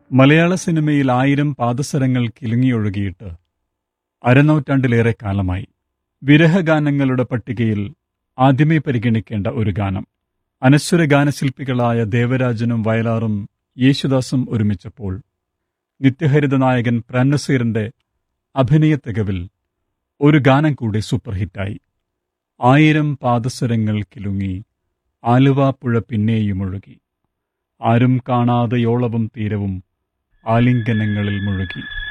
മലയാള സിനിമയിൽ ആയിരം പാദസരങ്ങൾ കിലുങ്ങിയൊഴുകിയിട്ട് അരനൂറ്റാണ്ടിലേറെ കാലമായി വിരഹഗാനങ്ങളുടെ പട്ടികയിൽ ആദ്യമേ പരിഗണിക്കേണ്ട ഒരു ഗാനം അനശ്വര ഗാനശില്പികളായ ദേവരാജനും വയലാറും യേശുദാസും ഒരുമിച്ചപ്പോൾ നിത്യഹരിത നായകൻ പ്രാന്നസീറിന്റെ അഭിനയ തികവിൽ ഒരു ഗാനം കൂടി സൂപ്പർ ഹിറ്റായി ആയിരം പാദസരങ്ങൾ കിലുങ്ങി ആലുവാപ്പുഴ പിന്നെയും ഒഴുകി ആരും കാണാതെ യോളവും തീരവും ആലിംഗനങ്ങളിൽ മുഴുകി